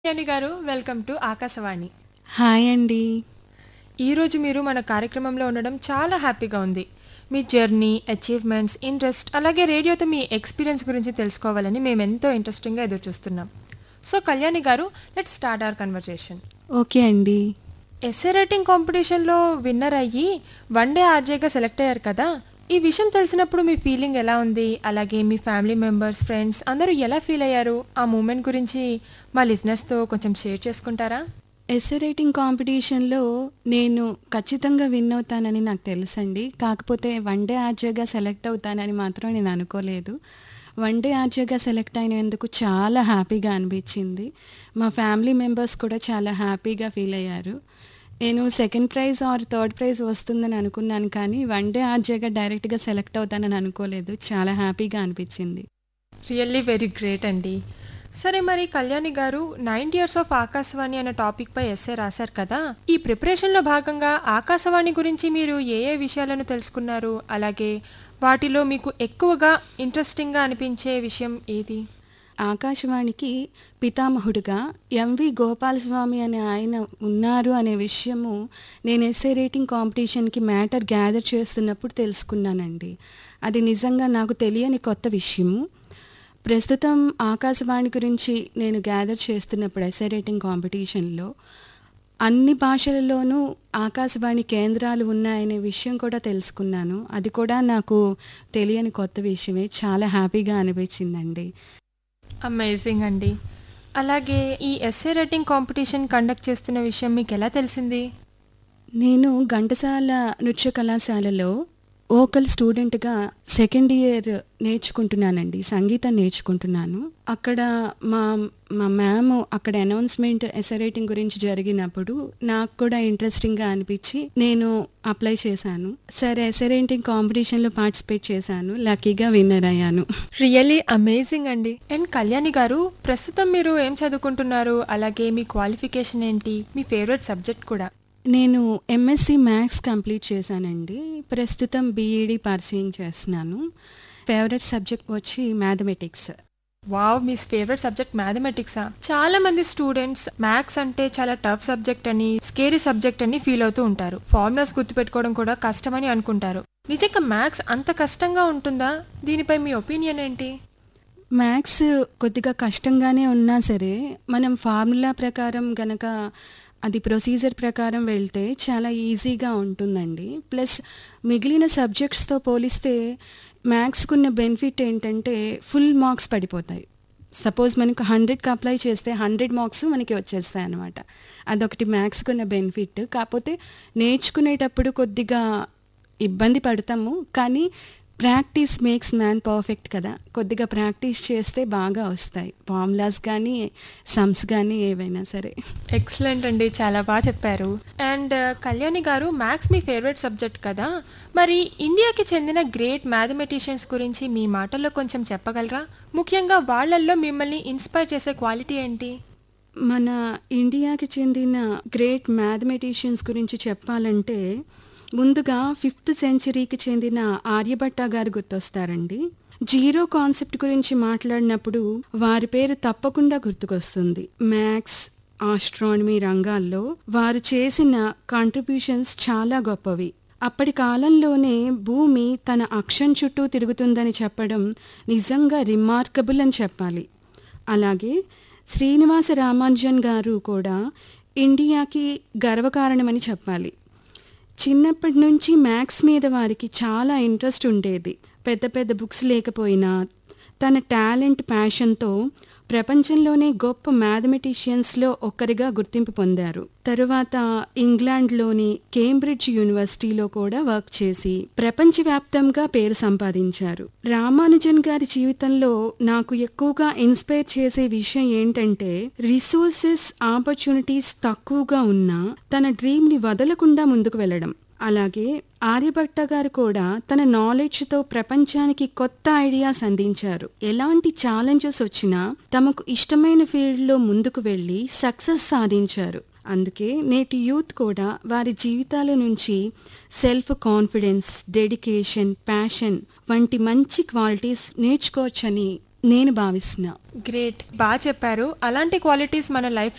కళ్యాణి గారు welcome to Akashvani hi అండి ఈరోజు మీరు మన కార్యక్రమంలో ఉండడం చాలా హ్యాపీగా ఉంది మీ జర్నీ అచీవ్మెంట్స్ ఇంట్రెస్ట్ అలాగే రేడియోతో మీ ఎక్స్పీరియన్స్ గురించి తెలుసుకోవాలని మేము ఎంతో ఇంట్రెస్టింగ్గా ఎదురు చూస్తున్నాం సో కళ్యాణి గారు let start our conversation okay అండి ఎస్ఏ రైటింగ్ కాంపిటీషన్లో విన్నర్ అయ్యి వన్ డే ఆర్జేగా సెలెక్ట్ అయ్యారు కదా ఈ విషయం తెలిసినప్పుడు మీ ఫీలింగ్ ఎలా ఉంది అలాగే మీ ఫ్యామిలీ మెంబర్స్ ఫ్రెండ్స్ అందరూ ఎలా ఫీల్ అయ్యారు ఆ మూమెంట్ గురించి మా లిజినెస్తో కొంచెం షేర్ చేసుకుంటారా ఎస్ఏ రైటింగ్ కాంపిటీషన్లో నేను ఖచ్చితంగా విన్ అవుతానని నాకు తెలుసండి కాకపోతే వన్ డే ఆర్జేగా సెలెక్ట్ అవుతానని మాత్రం నేను అనుకోలేదు వన్ డే ఆర్జేగా సెలెక్ట్ అయినందుకు చాలా హ్యాపీగా అనిపించింది మా ఫ్యామిలీ మెంబర్స్ కూడా చాలా హ్యాపీగా ఫీల్ అయ్యారు నేను second prize or third prize వస్తుందని అనుకున్నాను కానీ వన్ డే ఆర్జేగా డైరెక్ట్గా సెలెక్ట్ అవుతానని అనుకోలేదు చాలా హ్యాపీగా అనిపించింది రియల్లీ వెరీ గ్రేట్ అండి సరే మరి కళ్యాణి గారు నైన్ ఇయర్స్ ఆఫ్ ఆకాశవాణి అనే టాపిక్ పై ఎస్ఏ రాశారు కదా ఈ ప్రిపరేషన్లో భాగంగా ఆకాశవాణి గురించి మీరు ఏ ఏ విషయాలను తెలుసుకున్నారు అలాగే వాటిలో మీకు ఎక్కువగా ఇంట్రెస్టింగ్గా అనిపించే విషయం ఏది ఆకాశవాణికి పితామహుడుగా ఎంవి గోపాలస్వామి అనే ఆయన ఉన్నారు అనే విషయము నేను ఎస్ఏ రేటింగ్ కాంపిటీషన్కి మ్యాటర్ గ్యాదర్ చేస్తున్నప్పుడు తెలుసుకున్నానండి అది నిజంగా నాకు తెలియని కొత్త విషయము ప్రస్తుతం ఆకాశవాణి గురించి నేను గ్యాదర్ చేస్తున్నప్పుడు ఎస్ఏ రేటింగ్ కాంపిటీషన్లో అన్ని భాషలలోనూ ఆకాశవాణి కేంద్రాలు ఉన్నాయనే విషయం కూడా తెలుసుకున్నాను అది కూడా నాకు తెలియని కొత్త విషయమే చాలా హ్యాపీగా అనిపించిందండి అమేజింగ్ అండి అలాగే ఈ ఎస్ఏ రైటింగ్ కాంపిటీషన్ కండక్ట్ చేస్తున్న విషయం మీకు ఎలా తెలిసింది నేను ఘంటసాల నృత్య కళాశాలలో ఓకల్ స్టూడెంట్గా సెకండ్ ఇయర్ నేర్చుకుంటున్నానండి సంగీతం నేర్చుకుంటున్నాను అక్కడ మా మా మ్యామ్ అక్కడ అనౌన్స్మెంట్ ఎస్ఏ రైటింగ్ గురించి జరిగినప్పుడు నాకు కూడా ఇంట్రెస్టింగ్గా అనిపించి నేను అప్లై చేశాను సరే ఎస్ఏ రైటింగ్ కాంపిటీషన్లో పార్టిసిపేట్ చేశాను లక్కీగా విన్నర్ అయ్యాను రియల్లీ అమేజింగ్ అండి అండ్ కళ్యాణి గారు ప్రస్తుతం మీరు ఏం చదువుకుంటున్నారు అలాగే మీ క్వాలిఫికేషన్ ఏంటి మీ ఫేవరెట్ సబ్జెక్ట్ కూడా నేను ఎంఎస్సి మ్యాథ్స్ కంప్లీట్ చేశానండి ప్రస్తుతం బీఈడి పర్సీయింగ్ చేస్తున్నాను ఫేవరెట్ సబ్జెక్ట్ వచ్చి మ్యాథమెటిక్స్ వావ్ మీ ఫేవరెట్ సబ్జెక్ట్ మ్యాథమెటిక్సా చాలా మంది స్టూడెంట్స్ మ్యాథ్స్ అంటే చాలా టఫ్ సబ్జెక్ట్ అని స్కేరీ సబ్జెక్ట్ అని ఫీల్ అవుతూ ఉంటారు ఫార్ములాస్ గుర్తుపెట్టుకోవడం కూడా కష్టమని అనుకుంటారు నిజంగా మ్యాథ్స్ అంత కష్టంగా ఉంటుందా దీనిపై మీ ఒపీనియన్ ఏంటి మ్యాథ్స్ కొద్దిగా కష్టంగానే ఉన్నా సరే మనం ఫార్ములా ప్రకారం గనక అది ప్రొసీజర్ ప్రకారం వెళ్తే చాలా ఈజీగా ఉంటుందండి ప్లస్ మిగిలిన సబ్జెక్ట్స్తో పోలిస్తే మ్యాథ్స్కున్న బెనిఫిట్ ఏంటంటే ఫుల్ మార్క్స్ పడిపోతాయి సపోజ్ మనకు హండ్రెడ్కి అప్లై చేస్తే హండ్రెడ్ మార్క్స్ మనకి వచ్చేస్తాయి అనమాట అదొకటి మ్యాథ్స్కున్న బెనిఫిట్ కాకపోతే నేర్చుకునేటప్పుడు కొద్దిగా ఇబ్బంది పడతాము కానీ ప్రాక్టీస్ మేక్స్ మ్యాన్ పర్ఫెక్ట్ కదా కొద్దిగా ప్రాక్టీస్ చేస్తే బాగా వస్తాయి ఫార్ములాస్ కానీ సమ్స్ కానీ ఏవైనా సరే ఎక్సలెంట్ అండి చాలా బాగా చెప్పారు అండ్ కళ్యాణి గారు మ్యాథ్స్ మీ ఫేవరెట్ సబ్జెక్ట్ కదా మరి ఇండియాకి చెందిన గ్రేట్ మ్యాథమెటిషియన్స్ గురించి మీ మాటల్లో కొంచెం చెప్పగలరా ముఖ్యంగా వాళ్ళల్లో మిమ్మల్ని ఇన్స్పైర్ చేసే క్వాలిటీ ఏంటి మన ఇండియాకి చెందిన గ్రేట్ మ్యాథమెటిషియన్స్ గురించి చెప్పాలంటే ముందుగా ఫిఫ్త్ సెంచరీకి చెందిన ఆర్యభట్ట గారు గుర్తొస్తారండి జీరో కాన్సెప్ట్ గురించి మాట్లాడినప్పుడు వారి పేరు తప్పకుండా గుర్తుకొస్తుంది మ్యాథ్స్ ఆస్ట్రానమీ రంగాల్లో వారు చేసిన కాంట్రిబ్యూషన్స్ చాలా గొప్పవి అప్పటి కాలంలోనే భూమి తన అక్షం చుట్టూ తిరుగుతుందని చెప్పడం నిజంగా రిమార్కబుల్ అని చెప్పాలి అలాగే శ్రీనివాస రామానుజన్ గారు కూడా ఇండియాకి గర్వకారణమని చెప్పాలి చిన్నప్పటి నుంచి మ్యాథ్స్ మీద వారికి చాలా ఇంట్రెస్ట్ ఉండేది పెద్ద పెద్ద బుక్స్ లేకపోయినా తన టాలెంట్ ప్యాషన్తో ప్రపంచంలోనే గొప్ప మ్యాథమెటిషియన్స్లో ఒక్కరిగా గుర్తింపు పొందారు తరువాత ఇంగ్లాండ్లోని కేంబ్రిడ్జ్ యూనివర్సిటీలో కూడా వర్క్ చేసి ప్రపంచవ్యాప్తంగా పేరు సంపాదించారు రామానుజన్ గారి జీవితంలో నాకు ఎక్కువగా ఇన్స్పైర్ చేసే విషయం ఏంటంటే రిసోర్సెస్ ఆపర్చునిటీస్ తక్కువగా ఉన్నా తన డ్రీమ్ ని వదలకుండా ముందుకు వెళ్ళడం అలాగే ఆర్యభట్ట గారు కూడా తన నాలెడ్జ్తో ప్రపంచానికి కొత్త ఐడియాస్ అందించారు ఎలాంటి ఛాలెంజెస్ వచ్చినా తమకు ఇష్టమైన ఫీల్డ్లో ముందుకు వెళ్ళి సక్సెస్ సాధించారు అందుకే నేటి యూత్ కూడా వారి జీవితాల నుంచి సెల్ఫ్ కాన్ఫిడెన్స్ డెడికేషన్ ప్యాషన్ వంటి మంచి క్వాలిటీస్ నేర్చుకోవచ్చని నేను భావిస్తున్నా గ్రేట్ బాగా చెప్పారు అలాంటి క్వాలిటీస్ మన లైఫ్